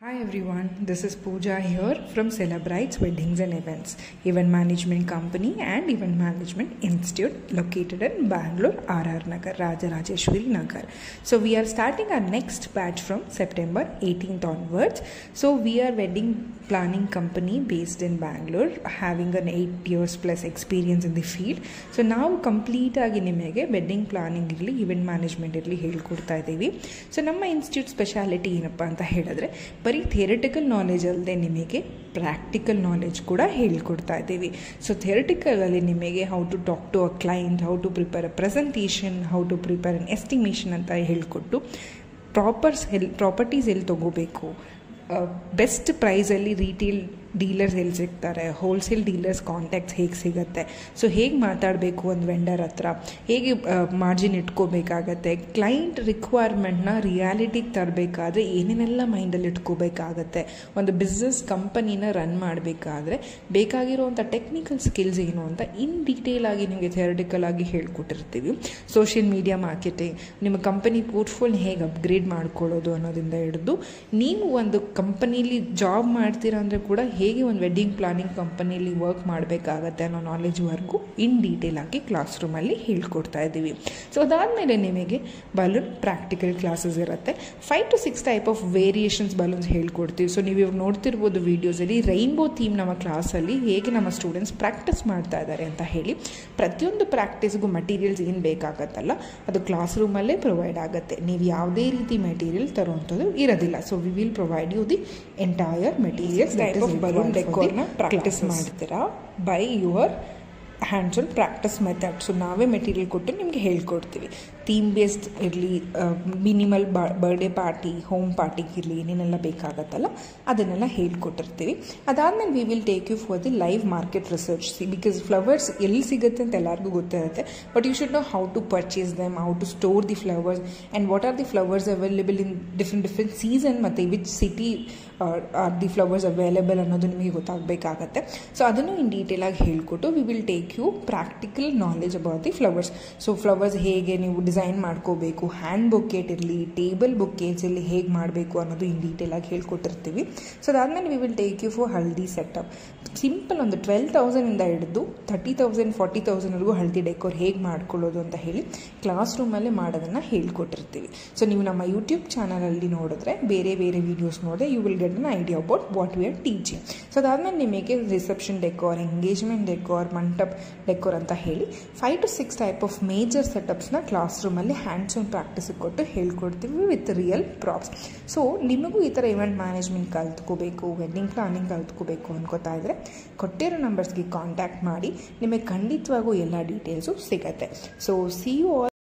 Hi everyone, this is Pooja here from Celebrites Weddings and Events, event management company and event management institute located in Bangalore, RR Nagar, Rajarajeshwari Nagar. So we are starting our next batch from September 18th onwards. So we are wedding planning company based in Bangalore, having an 8 years plus experience in the field. So ನಾವು complete ಆಗಿ ನಿಮಗೆ wedding planning ಇರಲಿ event management ಇರಲಿ ಹೇಳ್ಕೊಡ್ತಾ ಇದ್ದೀವಿ so ನಮ್ಮ institute speciality ಏನಪ್ಪ ಅಂತ ಹೇಳಿದ್ರೆ ಬರೀ ಥಿಯರಿಟಿಕಲ್ ನಾಲೆಜ್ ಅಲ್ಲದೆ ನಿಮಗೆ ಪ್ರಾಕ್ಟಿಕಲ್ ನಾಲೆಜ್ ಕೂಡ ಹೇಳ್ಕೊಡ್ತಾ ಇದ್ದೀವಿ ಸೊ ಥಿಯರಿಟಿಕಲಲ್ಲಿ ನಿಮಗೆ how to talk to a client how to prepare a presentation how to prepare an estimation ಅಂತ ಹೇಳ್ಕೊಟ್ಟು ಪ್ರಾಪರ್ಸ್ ಎಲ್ಲಿ ಪ್ರಾಪರ್ಟೀಸ್ ಎಲ್ಲಿ ತೊಗೋಬೇಕು ಬೆಸ್ಟ್ ಪ್ರೈಸಲ್ಲಿ ರೀಟೇಲ್ ಡೀಲರ್ಸ್ ಎಲ್ಲಿ ಸಿಗ್ತಾರೆ ಹೋಲ್ಸೇಲ್ ಡೀಲರ್ಸ್ ಕಾಂಟ್ಯಾಕ್ಟ್ಸ್ ಹೇಗೆ ಸಿಗುತ್ತೆ ಸೊ ಹೇಗೆ ಮಾತಾಡಬೇಕು ಒಂದು ವೆಂಡರ್ ಹತ್ರ ಹೇಗೆ ಮಾರ್ಜಿನ್ ಇಟ್ಕೋಬೇಕಾಗತ್ತೆ ಕ್ಲೈಂಟ್ ರಿಕ್ವೈರ್ಮೆಂಟ್ನ ರಿಯಾಲಿಟಿಗೆ ತರಬೇಕಾದ್ರೆ ಏನೇನೆಲ್ಲ ಮೈಂಡಲ್ಲಿ ಇಟ್ಕೋಬೇಕಾಗತ್ತೆ ಒಂದು ಬಿಸ್ನೆಸ್ ಕಂಪನಿನ ರನ್ ಮಾಡಬೇಕಾದ್ರೆ ಬೇಕಾಗಿರುವಂಥ ಟೆಕ್ನಿಕಲ್ ಸ್ಕಿಲ್ಸ್ ಏನು ಅಂತ ಇನ್ ಡೀಟೇಲ್ ಆಗಿ ನಿಮಗೆ ಥಿಯರಿಟಿಕಲ್ ಆಗಿ ಹೇಳ್ಕೊಟ್ಟಿರ್ತೀವಿ ಸೋಷಿಯಲ್ ಮೀಡಿಯಾ ಮಾರ್ಕೆಟಿಂಗ್ ನಿಮ್ಮ ಕಂಪನಿ ಪೋರ್ಟ್ಫೋಲ್ ಹೇಗೆ ಅಪ್ಗ್ರೇಡ್ ಮಾಡ್ಕೊಳ್ಳೋದು ಅನ್ನೋದ್ರಿಂದ ಹಿಡಿದು ನೀವು ಒಂದು ಕಂಪನೀಲಿ ಜಾಬ್ ಮಾಡ್ತೀರಾ ಅಂದರೆ ಕೂಡ ಹೇಗೆ ಒಂದು ವೆಡ್ಡಿಂಗ್ ಪ್ಲಾನಿಂಗ್ ಕಂಪನಿಲಿ ವರ್ಕ್ ಮಾಡಬೇಕಾಗತ್ತೆ ಅನ್ನೋ ನಾಲೆಜ್ವರೆಗೂ ಇನ್ ಡೀಟೇಲ್ ಆಗಿ ಕ್ಲಾಸ್ ರೂಮಲ್ಲಿ ಹೇಳ್ಕೊಡ್ತಾ ಇದ್ದೀವಿ ಸೊ ಅದಾದಮೇಲೆ ನಿಮಗೆ ಬಲೂನ್ ಪ್ರಾಕ್ಟಿಕಲ್ ಕ್ಲಾಸಸ್ ಇರುತ್ತೆ five to six type of variations balloons ಹೇಳ್ಕೊಡ್ತೀವಿ ಸೊ ನೀವು ಇವಾಗ ನೋಡ್ತಿರ್ಬೋದು ವೀಡಿಯೋಸಲ್ಲಿ ರೈನ್ಬೋ ಥೀಮ್ ನಮ್ಮ ಕ್ಲಾಸಲ್ಲಿ ಹೇಗೆ ನಮ್ಮ ಸ್ಟೂಡೆಂಟ್ಸ್ ಪ್ರಾಕ್ಟೀಸ್ ಮಾಡ್ತಾ ಇದ್ದಾರೆ ಅಂತ ಹೇಳಿ ಪ್ರತಿಯೊಂದು ಪ್ರಾಕ್ಟೀಸ್ಗೂ ಮಟೀರಿಯಲ್ಸ್ ಏನು ಬೇಕಾಗತ್ತಲ್ಲ ಅದು ಕ್ಲಾಸ್ ರೂಮಲ್ಲೇ ಪ್ರೊವೈಡ್ ಆಗುತ್ತೆ ನೀವು ಯಾವುದೇ ರೀತಿ ಮೆಟೀರಿಯಲ್ ತರುವಂಥದ್ದು ಇರೋದಿಲ್ಲ so we will provide you the entire materials type of balloon ಡೆಕೋರ್ನ ಪ್ರಾಕ್ಟೀಸ್ ಮಾಡ್ತೀರಾ by your hands on practice method so ನಾವೇ ಮೆಟೀರಿಯಲ್ ಕೊಟ್ಟು ನಿಮಗೆ ಹೇಳ್ಕೊಡ್ತೀವಿ ಥೀಮ್ ಬೇಸ್ಡ್ ಇರಲಿ ಮಿನಿಮಲ್ ಬರ್ಡೇ ಪಾರ್ಟಿ ಹೋಮ್ ಪಾರ್ಟಿಗೆ ಇರಲಿ ಏನೇನೆಲ್ಲ ಬೇಕಾಗತ್ತಲ್ಲ ಅದನ್ನೆಲ್ಲ ಹೇಳ್ಕೊಟ್ಟಿರ್ತೀವಿ ಅದಾದಮೇಲೆ we will take you for the live market research see because flowers ಎಲ್ಲಿ ಸಿಗುತ್ತೆ ಅಂತ ಎಲ್ಲರಿಗೂ ಗೊತ್ತಿರುತ್ತೆ but you should know how to purchase them how to store the flowers and what are the flowers available in different different season ಮತ್ತು which city are the flowers available ಅನ್ನೋದು ನಿಮಗೆ ಗೊತ್ತಾಗಬೇಕಾಗತ್ತೆ so ಅದನ್ನು ಇನ್ ಡೀಟೇಲಾಗಿ ಹೇಳ್ಕೊಟ್ಟು we will take you practical knowledge about the flowers so flowers ಹೇಗೆ ನೀವು design ಮಾಡ್ಕೋಬೇಕು ಹ್ಯಾಂಡ್ ಬೊಕೇಟ್ ಇರಲಿ ಟೇಬಲ್ ಬೊಕೇಟ್ಸ್ ಇಲ್ಲಿ ಹೇಗೆ ಮಾಡಬೇಕು ಅನ್ನೋದು ಇನ್ ಡೀಟೇಲಾಗಿ ಹೇಳ್ಕೊಟ್ಟಿರ್ತೀವಿ ಸೊ ಅದಾದಮೇಲೆ we will take you for haldi setup simple ಒಂದು ಟ್ವೆಲ್ ತೌಸಂಡಿಂದ ಹಿಡಿದು ತರ್ಟಿ ತೌಸಂಡ್ ಫಾರ್ಟಿ ತೌಸಂಡ್ವರೆಗೂ ಹಲ್ದಿ ಡೆಕೋರ್ ಹೇಗೆ ಮಾಡ್ಕೊಳ್ಳೋದು ಅಂತ ಹೇಳಿ ಕ್ಲಾಸ್ ರೂಮಲ್ಲೇ ಮಾಡೋದನ್ನು ಹೇಳ್ಕೊಟ್ಟಿರ್ತೀವಿ ಸೊ ನೀವು ನಮ್ಮ ಯೂಟ್ಯೂಬ್ ಚಾನಲಲ್ಲಿ ನೋಡಿದ್ರೆ ಬೇರೆ ಬೇರೆ ವೀಡಿಯೋಸ್ ನೋಡಿದ್ರೆ you will get an idea about what we are teaching so ಅದಾದಮೇಲೆ ನಿಮಗೆ reception decor engagement decor mandap decor ಅಂತ ಹೇಳಿ five to six type of major ಸೆಟಪ್ಸ್ನ ಕ್ಲಾಸ್ ರೂಮಲ್ಲಿ ಹ್ಯಾಂಡ್ಸ್ ಆನ್ ಪ್ರಾಕ್ಟೀಸಿಗೆ ಕೊಟ್ಟು ಹೇಳ್ಕೊಡ್ತೀವಿ ವಿತ್ ರಿಯಲ್ ಪ್ರಾಪ್ಸ್ ಸೊ ನಿಮಗೂ ಈ ಥರ ಇವೆಂಟ್ ಮ್ಯಾನೇಜ್ಮೆಂಟ್ ಕಲ್ತ್ಕೋಬೇಕು ವೆಡ್ಡಿಂಗ್ ಪ್ಲಾನಿಂಗ್ ಕಲ್ತ್ಕೋಬೇಕು ಅನ್ಕೋತಾ ಇದ್ದರೆ ಕೊಟ್ಟಿರೋ ನಂಬರ್ಸ್ಗೆ ಕಾಂಟ್ಯಾಕ್ಟ್ ಮಾಡಿ ನಿಮಗೆ ಖಂಡಿತವಾಗೂ ಎಲ್ಲ ಡೀಟೇಲ್ಸು ಸಿಗತ್ತೆ ಸೊ ಸಿ ಯು ಆಲ್